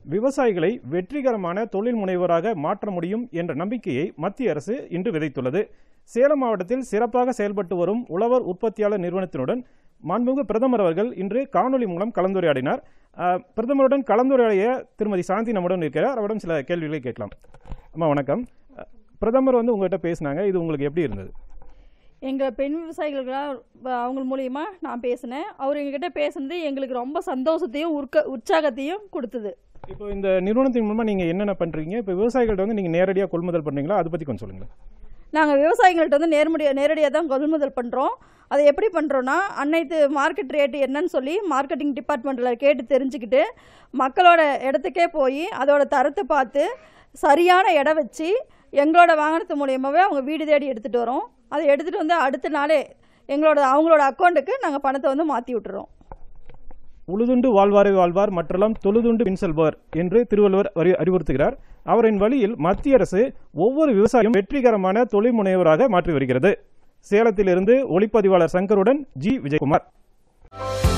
விவசாயிகளை வெற்றிகரமான தொழில் முனைவோராக மாற்ற முடியும் என்ற நம்பிக்கையை மத்திய அரசு இன்று விதைத்துள்ளது சேலம் மாவட்டத்தில் சிறப்பாக செயல்பட்டு வரும் உழவர் உற்பத்தியாளர் நிறுவனத்தினுடன் மாண்புமிகு பிரதமர் அவர்கள் இன்று காணொலி மூலம் கலந்துரையாடினார் அஹ், பிரதமருடன் கலந்துரையாடிய திருமதி சாந்தி நம்முடன் இருக்கிறார் அவரிடம் சில கேள்விகளை கேட்கலாம் அம்மா வணக்கம் அஹ், பிரதமர் வந்து உங்கள்கிட்ட பேசினாங்க இது உங்களுக்கு எப்படி இருந்தது எங்கள் பெண் விவசாயிகளுக்கெல்லாம் வ- அவங்க மூலியமா நான் பேசினேன் அவர் எங்ககிட்ட பேசுனது எங்களுக்கு ரொம்ப சந்தோஷத்தையும் உற்க உற்சாகத்தையும் கொடுத்தது இப்போ இந்த நிறுவனத்தின் மூலமா நீங்க என்னென்ன பண்றீங்க இப்போ விவசாயிகள்ட்ட வந்து நீங்க நேரடியாக கொள்முதல் பண்றீங்களா அதை பத்தி கொஞ்சம் சொல்லுங்களேன் நாங்கள் விவசாயிகள்ட்ட வந்து நேர்முடிய நேரடியாக தான் கொள்முதல் பண்ணுறோம் அதை எப்படி பண்ணுறோன்னா அனைத்து மார்க்கெட் ரேட்டு என்னன்னு சொல்லி மார்க்கெட்டிங் டிபார்ட்மெண்ட்டில் கேட்டு தெரிஞ்சுக்கிட்டு மக்களோட இடத்துக்கே போய் அதோட தரத்தை பார்த்து சரியான இடம் வச்சு எங்களோட வாகனத்து மூலியமாகவே அவங்க வீடு தேடி எடுத்துகிட்டு வரோம் அதை எடுத்துகிட்டு வந்து அடுத்த நாளே எங்களோட அவங்களோட அக்கௌண்ட்டுக்கு நாங்கள் பணத்தை வந்து மாற்றி விட்டுறோம் உழுதுண்டு வாழ்வாரை வாழ்வார் மற்றெல்லாம் தொழுதுண்டு பின் செல்வார் என்று திருவள்ளுவர் அறி- அறிவுறுத்துகிறார் அவரின் வழியில் மத்திய அரசு ஒவ்வொரு விவசாயியும் வெற்றிகரமான தொழில் முனைவராக மாற்றி வருகிறது சேலத்திலிருந்து ஒளிப்பதிவாளர் சங்கருடன் ஜி விஜயகுமார்